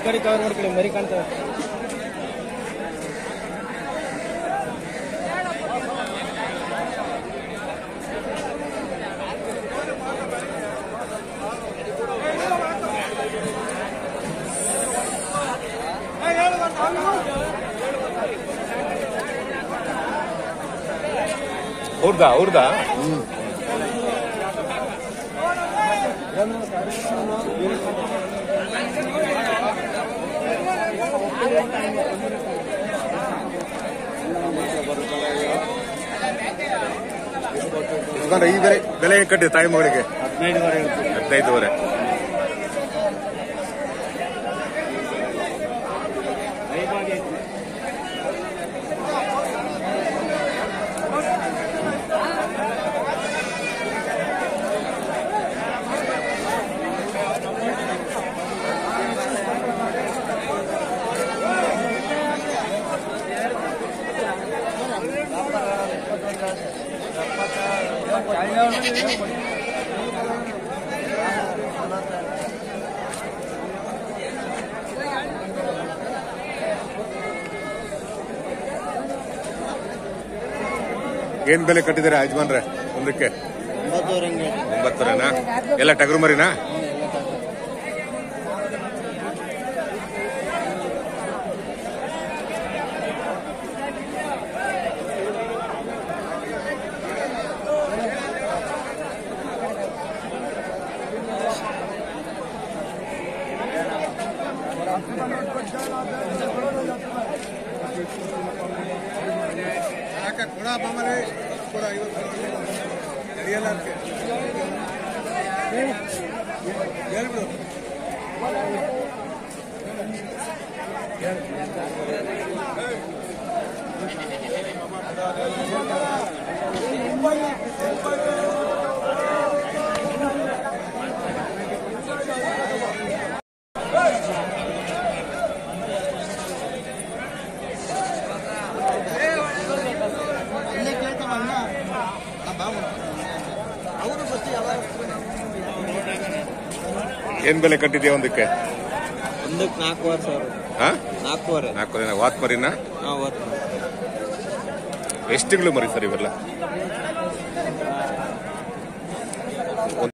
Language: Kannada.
ಕಡೆ ಕವರ್ ಮಾಡ್ಕೊಳ್ಳಿ ಮರಿ ಕಾಣ್ತವೆ ಅವ್ರದಾ ಅವ್ರದಾ ಯಜಮಾನ್ರೆ, ಈ ಬೆಲೆ ಬೆಲೆ ಹೆಂಗ್ ಕಟ್ಟಿ ತಾಯಿ ಮಗಳಿಗೆ ಹದಿನೈದುವರೆ ಹದಿನೈದುವರೆ ಏನ್ ಬೆಲೆ ಕಟ್ಟಿದ್ದೀರಾ ಯಜಮಾನ್ರೆ ಒಂದಕ್ಕೆ ಒಂಬತ್ತುವರೆನಾ ಎಲ್ಲ ಟಗರು ಮರಿನಾ ಏನ್ ಬೆಲೆ ಕಟ್ಟಿದ್ಯಾ ಒಂದಕ್ಕೆ ಒಂದಕ್ಕೆ ನಾಲ್ಕೂವರೆ ಸಾವಿರ ಹಾ ನಾಲ್ಕೂವರೆ ನಾಲ್ಕು ವಾತ್ ಮರಿನಾ ಹಾಂ ಓದ್ತೀನಿ ಎಷ್ಟು ತಿಂಗಳು ಮರಿ ಸರ್ ಇವೆಲ್ಲ